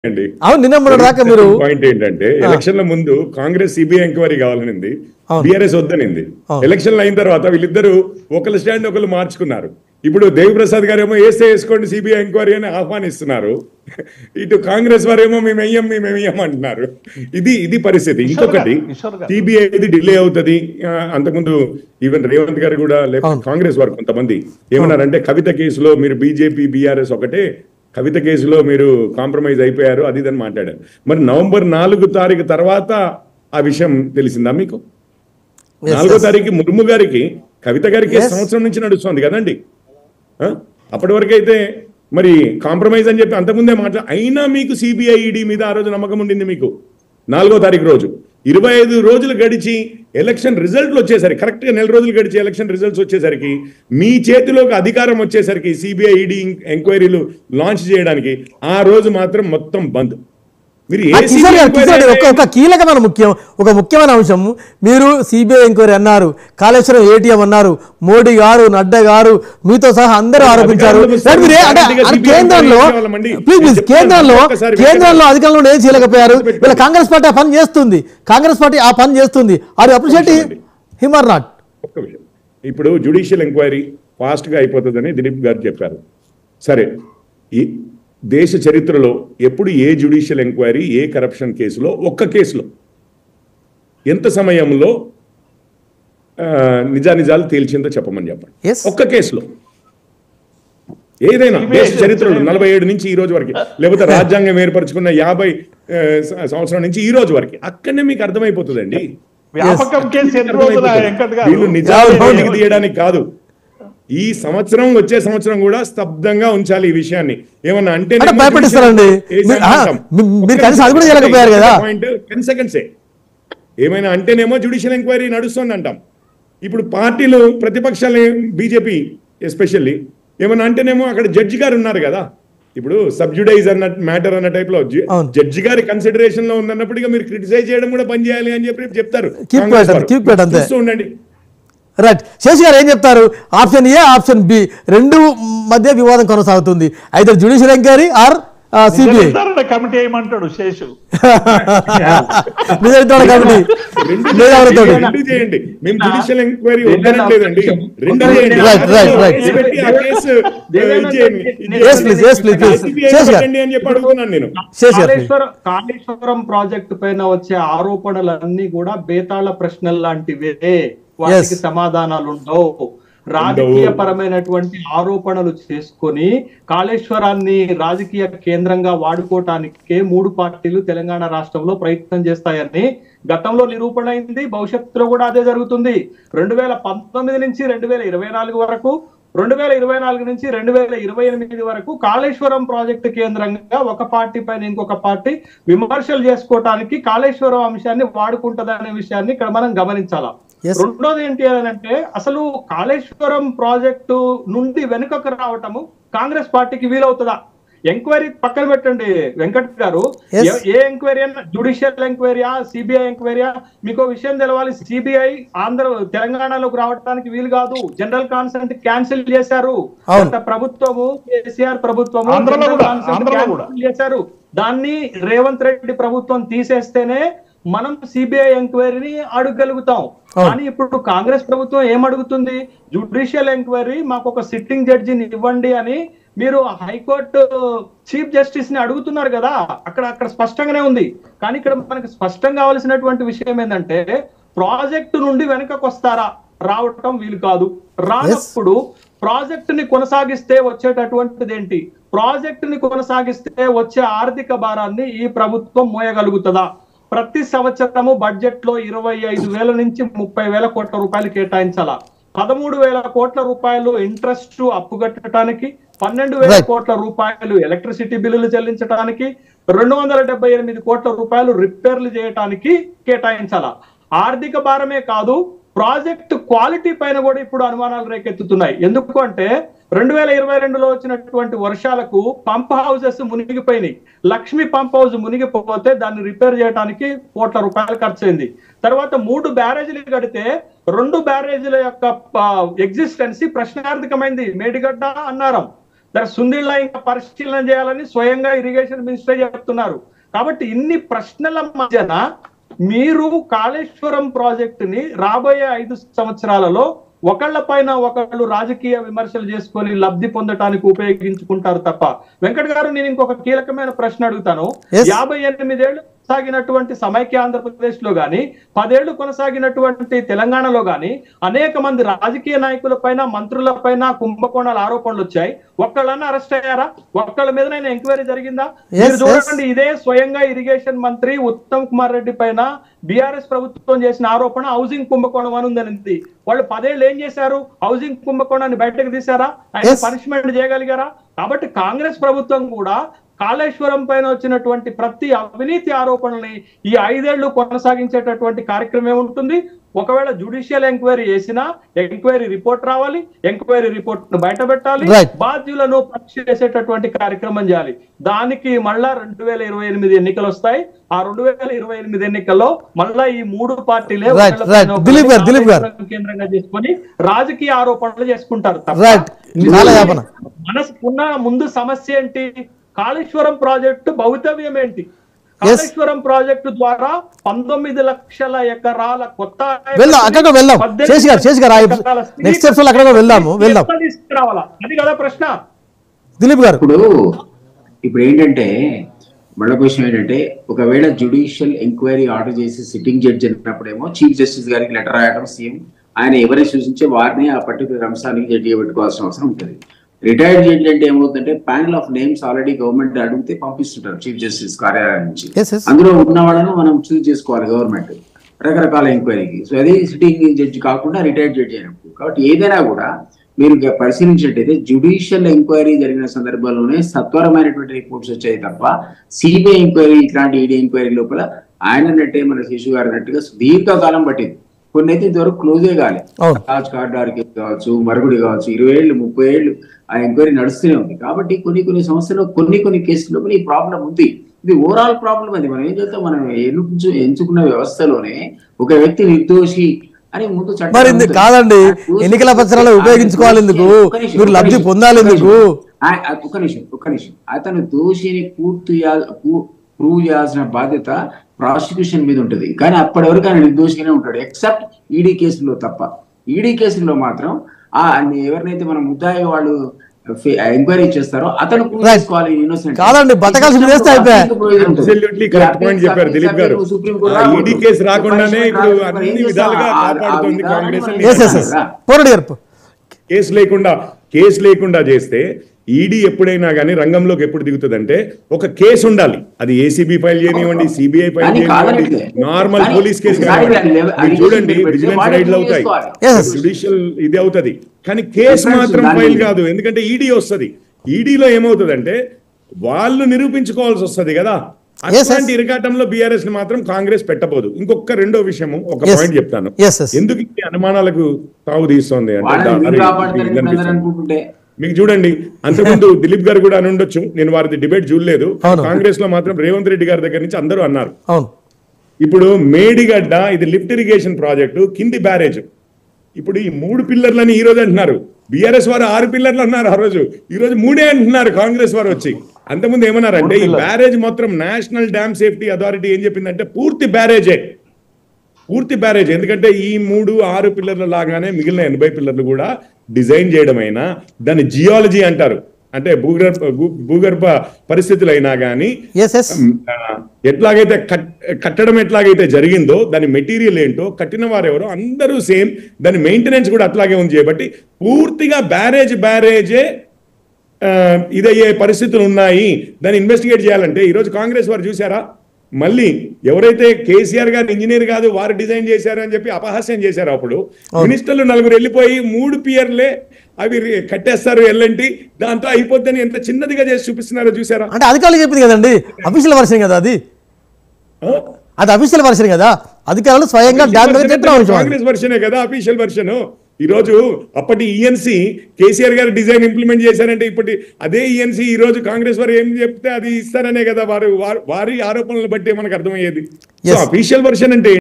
అండి అవును నిన్న మొన్నటి దాకా మీరు పాయింట్ ఏంటంటే ఎలక్షన్ల ముందు కాంగ్రెస్ సిబిఐ ఎంక్వైరీ కావాలనింది అవును. బీఆర్ఎస్ వద్దనింది అవును. ఎలక్షన్లు అయిన తర్వాత వీళ్ళిద్దరు ఒకళ్ళ స్టాండ్ ఒకళ్ళు మార్చుకున్నారు ఇప్పుడు దేవిప్రసాద్ గారు ఏమో వేస్తే వేసుకోండి సిబిఐ ఎంక్వైరీ అని ఆహ్వానిస్తున్నారు ఇటు కాంగ్రెస్ వారేమో మేము వెయ్యం మేము వెయ్యం అంటున్నారు ఇది ఇది పరిస్థితి కిషోర్ ఇంకొకటి గారు, కిషోర్ గారు. సిబిఐ ఇది డిలే అవుతుంది ఆ, అంతకుముందు ఈవెన్ రేవంత్ గారు కూడా లేక అవును. కాంగ్రెస్ వారు కొంతమంది ఏమన్నారంటే కవిత కేసులో మీరు బీజేపీ బీఆర్ఎస్ ఒకటే కవిత కేసులో మీరు కాంప్రమైజ్ అయిపోయారు అది ఇదని మాట్లాడారు మరి నవంబర్ నాలుగు తారీఖు తర్వాత ఆ విషయం తెలిసిందా మీకు Yes, నాలుగో yes. తారీఖు ముర్ము గారికి కవిత గారికి Yes. సంవత్సరం నుంచి నడుస్తుంది కదండి ఆ? అప్పటి వరకు అయితే మరి కాంప్రమైజ్ అని చెప్పి అంతకుముందే మాట్లా అయినా మీకు సిబిఐ ఈడీ మీద ఆ రోజు నమ్మకం ఉండింది మీకు నాలుగో తారీఖు రోజు ఇరవై ఐదు రోజులు గడిచి ఎలక్షన్ రిజల్ట్లు వచ్చేసరికి కరెక్ట్ గా నెల రోజులు గడిచి ఎలక్షన్ రిజల్ట్స్ వచ్చేసరికి మీ చేతిలోకి అధికారం వచ్చేసరికి సిబిఐ ఈడీ ఎంక్వైరీలు లాంచ్ చేయడానికి ఆ రోజు మాత్రం మొత్తం బంద్ మీరు ఏ ఆ కిషోర్ గారు CBI కిషోర్ గారు, ఒక ఎంక్వైరీ ఒక కీలకమైన ముఖ్యం ఒక ముఖ్యమైన అంశం మీరు సిబిఐ ఎంక్వైరీ అన్నారు కాళేశ్వరం ఏటీఎం అన్నారు మోడీ గారు నడ్డా గారు మీతో సహా అందరూ ఆరోపించారు అధికారంలోకి సార్, మీరు ఏ- అంటే గ్యారంటీగా అంటే CBI కేంద్రంలో ఎంక్వైరీ చేయాలమండి. ప్లీజ్ ప్లీజ్ నేను కేంద్రంలో చెప్తాను, ఒక్కసారి కేంద్రంలో అధికారంలో ఏం చేయలేకపోయారు పెట్టుకోండి. వీళ్ళ కాంగ్రెస్ పార్టీ ఆ పని చేస్తుంది కాంగ్రెస్ పార్టీ ఆ పని చేస్తుంది ఆర్ అప్రిషియేట్ నిమిషం అండి. హిమ్ ఆర్ నాట్ ఒక్క విషయం ఇప్పుడు జుడిషియల్ ఎంక్వైరీ ఫాస్ట్ గా అయిపోతుందని దిలీప్ గారు చెప్పారు సరే ఈ దేశ చరిత్రలో ఎప్పుడు ఏ జుడిషియల్ ఎంక్వైరీ ఏ కరప్షన్ కేసులో ఒక్క కేసులో ఎంత సమయంలో ఆ, నిజానిజాలు తేల్చిందో చెప్పమని చెప్పండి Yes. ఒక్క కేసులో ఏదైనా దేశ చరిత్రలో నలభై ఏడు నుంచి ఈ రోజు వరకు లేకపోతే రాజ్యాంగం ఏర్పరచుకున్న యాభై ఆ, స- సంవత్సరం నుంచి ఈ రోజు వరకు అక్కడనే మీకు అర్థమైపోతుందండి వ్యాపకం కేసు ఎన్ని రోజుల వెంకట్ గారు వీళ్ళు నిజాలు అవును. బయటికి తీయడానికి కాదు ఈ సంవత్సరం వచ్చే సంవత్సరం కూడా స్తబ్దంగా ఉంచాలి ఈ విషయాన్ని ఏమన్నా అంటే అంటే భయపెట్టిస్తారండి. మీ- ఆ, మీ- మీరు కనీసం అది కూడా చేయలేకపోయారు కదా. పాయింట్ టెన్ సెకండ్సే ఏమైనా అంటేనేమో జుడిషియల్ ఎంక్వైరీ నడుస్తుంది అంటాం ఇప్పుడు పార్టీలు ప్రతిపక్షాలు బీజేపీ ఎస్పెషల్లీ ఏమన్నా అంటేనేమో అక్కడ జడ్జి గారు ఉన్నారు కదా ఇప్పుడు సబ్జుడైజ్ అన్న మ్యాటర్ అన్న టైప్ లో జ- అవును. జడ్జి గారి కన్సిడరేషన్ లో ఉన్నప్పుడు ఇక మీరు క్రిటిసైజ్ చేయడం కూడా పని చేయాలి అని చెప్పి చెప్తారు Keep కాంగ్రెస్ quiet, వారు. keep quiet అంతే. చూస్తూ ఉండండి రైట్ శేష్ గారు ఏం చెప్తారు ఆప్షన్ ఏ ఆప్షన్ బి రెండు మధ్య వివాదం కొనసాగుతుంది అయితే జ్యుడిషియల్ ఎంక్వైరీ ఆర్ సిబిఐ నిర్ధారణ కమిటీ ఏమంటాడు శేషు నిజాయితీ కమిటీ రెండు మేధావులతో చేయండి, రెండు చేయండి మేము జుడిషియల్ ఎంక్వైరీ వద్దనట్లేదండి రెండు Right, చేయండి right, right, right. కేసు పెట్టి ఆ కేసు దేవేంద్ర ఇది చేయండి, ఇది Yes, చేయండి. please, yes, please, please. CBI Sesh గారు. పెట్టండి అని చెప్పి అడుగుతున్నాను నేను శేష్ గారు కాళేశ్వరం కాళేశ్వరం ప్రాజెక్టు పైన వచ్చే ఆరోపణలన్నీ కూడా బేతాళ ప్రశ్నలు లాంటివే వాటికి Yes. సమాధానాలు ఉండవు రాజకీయ పరమైనటువంటి ఆరోపణలు చేసుకొని కాళేశ్వరాన్ని రాజకీయ కేంద్రంగా వాడుకోవటానికే మూడు పార్టీలు తెలంగాణ రాష్ట్రంలో ప్రయత్నం చేస్తాయని గతంలో నిరూపణ అయింది భవిష్యత్తులో కూడా అదే జరుగుతుంది రెండు వేల పంతొమ్మిది నుంచి రెండు వేల ఇరవై నాలుగు వరకు రెండు వేల ఇరవై నాలుగు నుంచి రెండు వేల ఇరవై ఎనిమిది వరకు కాళేశ్వరం ప్రాజెక్టు కేంద్రంగా ఒక పార్టీ పైన ఇంకొక పార్టీ విమర్శలు చేసుకోవటానికి కాళేశ్వరం అంశాన్ని వాడుకుంటదనే విషయాన్ని ఇక్కడ మనం గమనించాలా Yes. రెండోది ఏంటి అని అంటే అసలు కాళేశ్వరం ప్రాజెక్టు నుండి వెనుకకు రావటము కాంగ్రెస్ పార్టీకి వీలవుతుందా ఎంక్వైరీ పక్కన పెట్టండి వెంకట్ గారు Yes. ఏ- ఏ ఎంక్వైరీ అన్నా జుడిషియల్ ఎంక్వైరీయా సిబిఐ ఎంక్వైరీయా మీకు విషయం తెలవాలి సిబిఐ ఆంధ్ర తెలంగాణలోకి రావడానికి వీలు కాదు జనరల్ కాన్సెంట్ క్యాన్సిల్ చేశారు అవును. గత ప్రభుత్వము కేసీఆర్ ప్రభుత్వము ఆంధ్రలో జనరల్ కూడా, కాన్సెంట్ ఆంధ్రలో కూడా. క్యాన్సిల్ చేశారు దాన్ని రేవంత్ రెడ్డి ప్రభుత్వం తీసేస్తేనే మనం సిబిఐ ఎంక్వైరీని అడగగలుగుతాం అవును. కానీ ఇప్పుడు కాంగ్రెస్ ప్రభుత్వం ఏం అడుగుతుంది జుడిషియల్ ఎంక్వైరీ మాకు ఒక సిట్టింగ్ జడ్జిని ఇవ్వండి అని మీరు హైకోర్టు చీఫ్ జస్టిస్ ని అడుగుతున్నారు కదా అక్కడ అక్కడ స్పష్టంగానే ఉంది కానీ ఇక్కడ మనకు స్పష్టం కావాల్సినటువంటి విషయం ఏంటంటే ప్రాజెక్టు నుండి వెనకకు వస్తారా రావటం వీలు కాదు రానప్పుడు ప్రాజెక్టు ని కొనసాగిస్తే వచ్చేటటువంటిది ఏంటి ప్రాజెక్టు ని కొనసాగిస్తే వచ్చే ఆర్థిక భారాన్ని ఈ ప్రభుత్వం మోయగలుగుతుందా ప్రతి సంవత్సరము బడ్జెట్ లో ఇరవై ఐదు వేల నుంచి ముప్పై వేల కోట్ల రూపాయలు కేటాయించాలా పదమూడు వేల కోట్ల రూపాయలు ఇంట్రెస్ట్ అప్పు కట్టడానికి పన్నెండు వేల Right. కోట్ల రూపాయలు ఎలక్ట్రిసిటీ బిల్లులు చెల్లించడానికి రెండు వందల డెబ్బై ఎనిమిది కోట్ల రూపాయలు రిపేర్లు చేయడానికి కేటాయించాలా ఆర్థిక భారమే కాదు ప్రాజెక్ట్ క్వాలిటీ పైన కూడా ఇప్పుడు అనుమానాలు రేకెత్తుతున్నాయి ఎందుకు అంటే రెండు వేల ఇరవై రెండులో వచ్చినటువంటి వర్షాలకు పంప్ హౌసెస్ మునిగిపోయినాయి లక్ష్మి పంప్ హౌస్ మునిగిపోతే దాన్ని రిపేర్ చేయడానికి కోట్ల రూపాయలు ఖర్చు అయింది తర్వాత మూడు బ్యారేజీలు కడితే రెండు బ్యారేజీల యొక్క ఎగ్జిస్టెన్సీ ప్రశ్నార్థకమైంది మేడిగడ్డ అన్నారం దాని సుందిళ్ళ ఇంకా పరిశీలన చేయాలని స్వయంగా ఇరిగేషన్ మినిస్టర్ చెప్తున్నారు కాబట్టి ఇన్ని ప్రశ్నల మధ్యన మీరు కాళేశ్వరం ప్రాజెక్టు ని రాబోయే ఐదు సంవత్సరాలలో ఒకళ్ళ పైన ఒకళ్ళు రాజకీయ విమర్శలు చేసుకొని లబ్ధి పొందటానికి ఉపయోగించుకుంటారు తప్ప వెంకట్ గారు నేను ఇంకొక కీలకమైన ప్రశ్న అడుగుతాను Yes. యాభై ఎనిమిదేళ్లు కొనసాగినటువంటి సమైక్య ఆంధ్రప్రదేశ్ లో గాని పదేళ్లు కొనసాగినటువంటి తెలంగాణలో గాని అనేక మంది రాజకీయ నాయకుల పైన మంత్రుల పైన కుంభకోణాల ఆరోపణలు వచ్చాయి ఒక్కళ్ళన్నా అరెస్ట్ అయ్యారా ఒక్కళ్ళ మీద ఎంక్వైరీ జరిగిందా Yes, మీరు చూడండి ఇదే స్వయంగా ఇరిగేషన్ మంత్రి ఉత్తమ్ కుమార్ రెడ్డి పైన బీఆర్ఎస్ ప్రభుత్వం చేసిన ఆరోపణ హౌసింగ్ కుంభకోణం అని ఉందనింది వాళ్ళు పదేళ్ళు ఏం చేశారు హౌసింగ్ కుంభకోణాన్ని బయటకు తీశారా ఆయన Yes. పనిష్మెంట్ చేయగలిగారా కాబట్టి కాంగ్రెస్ ప్రభుత్వం కూడా కాళేశ్వరం పైన వచ్చినటువంటి ప్రతి అవినీతి ఆరోపణల్ని ఈ ఐదేళ్లు కొనసాగించేటటువంటి కార్యక్రమం ఉంటుంది ఒకవేళ జుడిషియల్ ఎంక్వైరీ చేసినా ఎంక్వైరీ రిపోర్ట్ రావాలి ఎంక్వైరీ రిపోర్ట్ ను బయట పెట్టాలి Right. బాధ్యులను పరీక్ష చేసేటటువంటి కార్యక్రమం చేయాలి దానికి మళ్ళా రెండు వేల ఇరవై ఎనిమిది ఎన్నికలు వస్తాయి ఆ రెండు వేల ఇరవై ఎనిమిది ఎన్నికల్లో మళ్ళా ఈ మూడు పార్టీలే Right, ఒకళ్ళ right. పైన ఒకళ్ళు దిలీప్ గారు, దిలీప్ గారు. కాళేశ్వరం కేంద్రంగా చేసుకొని రాజకీయ ఆరోపణలు చేసుకుంటారు తప్ప రైట్ కాలయాపన మనసుకున్న ముందు సమస్య ఏంటి కాళేశ్వరం ప్రాజెక్టు భవితవ్యం ఏంటి కాళేశ్వరం ప్రాజెక్టు ద్వారా పంతొమ్మిది లక్షల ఎకరాల కొత్త వెళ్దాం అక్కడికి వెళ్దాం పద్దెనిమిది శేష్ గారు శేష్ గారు ఎకరాల నెక్స్ట్ స్టెప్స్ అక్కడికి వెళ్దాము వెళ్దాం ఎట్లా తీసుకురావాలా అది కదా ప్రశ్న దిలీప్ గారు ఇప్పుడు ఇప్పుడు ఏంటంటే మళ్ళీ క్వశ్చన్ ఏంటంటే ఒకవేళ జ్యుడిషియల్ ఎంక్వైరీ ఆర్డర్ చేసి సిట్టింగ్ జడ్జి అన్నప్పుడేమో చీఫ్ జస్టిస్ గారికి లెటర్ రాయడం సీఎం ఆయన ఎవరిని సూచించే వారిని ఆ పర్టికులర్ అంశానికి జడ్జిగా పెట్టుకోవాల్సిన అవసరం ఉంటుంది రిటైర్డ్ జడ్జి అంటే ఏమవుతుందంటే panel of names already government అడిగితే పంపిస్తుంటారు చీఫ్ జస్టిస్ కార్యాలయం నుంచి ఎస్ ఎస్ అందులో ఉన్న వాళ్ళను మనం చూస్ చేసుకోవాలి గవర్నమెంట్ రకరకాల ఎంక్వైరీకి సో అది సిట్టింగ్ జడ్జి కాకుండా రిటైర్డ్ జడ్జి అయినప్పుడు కాబట్టి ఏదైనా కూడా మీరు గ- పరిశీలించినట్టయితే జ్యుడిషియల్ ఎంక్వైరీ జరిగిన సందర్భంలోనే సత్వరమైనటువంటి రిపోర్ట్స్ వచ్చాయి తప్ప సిబిఐ ఎంక్వైరీ ఇట్లాంటి ఈడీ ఎంక్వైరీ లోపల ఆయన అన్నట్టే మన శిశు గారు అన్నట్టుగా దీర్ఘకాలం పట్టింది కొన్ని అయితే ఇంతవరకు క్లోజే కాలే అవును. రాజ్ కార్డార్ కేసు కావచ్చు మరుగుడి కావచ్చు ఇరవై ఏళ్ళు ముప్పై ఏళ్ళు ఆ ఎంక్వైరీ నడుస్తూనే ఉంది కాబట్టి కొన్ని కొన్ని సంస్థలు కొన్ని కొన్ని కేసుల్లో ఈ ప్రాబ్లం ఉంది ఇది ఓవరాల్ ప్రాబ్లం అది మనం ఏం చేస్తాం మనం ఎన్నుకు ఎంచుకున్న వ్యవస్థలోనే ఒక వ్యక్తి నిర్దోషి అని ముందు చట్టం మరి ఇందుకు ఉంటుంది. కాదండి, ఆ దోషి- ఎన్నికల పత్రాలు ఉపయోగించుకోవాలి ఎందుకు? ఒక్క నిమిషం, మీరు ఒక్క లబ్ధి నిమిషం, పొందాలి ఒక్క ఎందుకు? నిమిషం. ఆ- ఆ- ఒక్క నిమిషం ఒక్క నిమిషం అతను దోషిని పూర్తి ప్రూవ్ చేయాల్సిన బాధ్యత ప్రాసిక్యూషన్ మీద ఉంటుంది కానీ అప్పటి వరకు ఆయన నిర్దోషిగానే ఉంటాడు ఎక్సెప్ట్ ఈడీ కేసులో తప్ప ఈడీ కేసులో మాత్రం ఆ అన్ని ఎవరినైతే మనం ముద్దాయి వాళ్ళు ఎంక్వైరీ చేస్తారో అతను prove Right. చేసుకోవాలి innocent. కాదండి, బతకాల్సింది వేస్తే అయిపోయా. Absolutely correct point చెప్పారు దిలీప్ గారు. ఆ ED కేసు రాకుండానే ఇప్పుడు అన్ని విధాలుగా కాపాడుతోంది కాంగ్రెస్ అని ఎస్ ఎస్ ఎస్ పోరాడు గారు కేసు లేకుండా కేసు లేకుండా చేస్తే ఈడీ ఎప్పుడైనా కానీ రంగంలోకి ఎప్పుడు దిగుతుందంటే ఒక కేసు ఉండాలి అది ఏసీబీ ఫైల్ చేయనివ్వండి సిబిఐ ఫైల్ కానీ చేయనివ్వండి కాదనట్లే. నార్మల్ కానీ పోలీస్ కేసు ఒకసారి కానివ్వండి. దాని మీరు చూడండి allegation విజిలెన్స్ పెడితే రైడ్లు వాడిని అవుతాయి Yes. జుడిషియల్ ఇది అవుతది కానీ కేసు Difference మాత్రం దాని ఫైల్ మీద. కాదు ఎందుకంటే ఈడీ వస్తది ఈడీలో ఏమవుతుందంటే వాళ్ళు నిరూపించుకోవాల్సి వస్తది కదా Yes, yes. అట్లాంటి ఇరకాటంలో బీఆర్ఎస్ ని మాత్రం కాంగ్రెస్ పెట్టబోదు ఇంకొక రెండో విషయము ఒక Yes. పాయింట్ చెప్తాను Yes, yes. ఎందుకు ఈ అనుమానాలకు తావు తీస్తోంది అంటే వాళ్ళని దా- మీరు అది- కాపాడతారని ఇది అందరూ అనిపిస్తుంది. అనుకుంటుంటే మీకు చూడండి అంతకుముందు దిలీప్ గారు కూడా అని ఉండొచ్చు నేను వారిది డిబేట్ చూడలేదు అవును. కాంగ్రెస్ లో మాత్రం రేవంత్ రెడ్డి గారి దగ్గర నుంచి అందరూ అన్నారు అవును ఇప్పుడు మేడిగడ్డ ఇది లిఫ్ట్ ఇరిగేషన్ ప్రాజెక్టు కింది బ్యారేజ్ ఇప్పుడు ఈ మూడు పిల్లర్లని ఈ రోజు అంటున్నారు బీఆర్ఎస్ వారు ఆరు పిల్లర్లు అన్నారు ఆ రోజు ఈ రోజు మూడే అంటున్నారు కాంగ్రెస్ వారు వచ్చి అంతకుముందు ఏమన్నారంటే ఈ బ్యారేజ్ మొత్తం నేషనల్ డ్యామ్ సేఫ్టీ అథారిటీ ఏం చెప్పిందంటే పూర్తి బ్యారేజే పూర్తి బ్యారేజ్ ఎందుకంటే ఈ మూడు ఆరు పిల్లర్ల లాగానే మిగిలిన ఎనభై పిల్లర్లు కూడా డిజైన్ చేయడమైనా దాన్ని జియాలజీ అంటారు అంటే భూగర్భ భూ- భూగర్భ పరిస్థితులు అయినా కానీ ఎస్ ఎస్ ఆ, ఎట్లాగైతే కట్ కట్టడం ఎట్లాగైతే జరిగిందో దాని మెటీరియల్ ఏంటో కట్టిన వారు ఎవరో అందరూ సేమ్ దాని మెయింటెనెన్స్ కూడా అట్లాగే ఉంది చేయబట్టి పూర్తిగా బ్యారేజ్ బ్యారేజే ఆ, ఇదయ్యే పరిస్థితులు ఉన్నాయి దాన్ని ఇన్వెస్టిగేట్ చేయాలంటే ఈరోజు కాంగ్రెస్ వారు చూసారా మళ్ళీ ఎవరైతే కేసీఆర్ గారు ఇంజనీర్ కాదు వారు డిజైన్ చేశారు అని చెప్పి అపహాస్యం చేశారు అప్పుడు మినిస్టర్లు నలుగురు వెళ్ళిపోయి మూడు పియర్లే అవి రి- కట్టేస్తారు ఎల్లంటి దాంతో అయిపోద్దని ఎంత చిన్నదిగా చేసి చూపిస్తున్నారో చూసారా అంటే అధికారులు చెప్పింది కదండి అఫీషియల్ వర్షన్ కదా అది ఆ? అది అఫీషియల్ వర్షన్ కదా అధికారులు స్వయంగా డ్యామ్ దగ్గర చెప్పిన విషయం అది. కాంగ్రెస్ వర్షనే కదా అఫీషియల్ వర్షన్ ఈ రోజు అప్పటి ఈఎన్సీ కేసీఆర్ గారు డిజైన్ ఇంప్లిమెంట్ చేశారంటే ఇప్పటి అదే ఈఎన్సీ ఈ రోజు కాంగ్రెస్ వారు ఏం చెప్తే అది ఇస్తారనే కదా వారు వారు- వారి ఆరోపణలు బట్టి మనకు అర్థమయ్యేది సో Yes. అఫీషియల్ వర్షన్ అంటే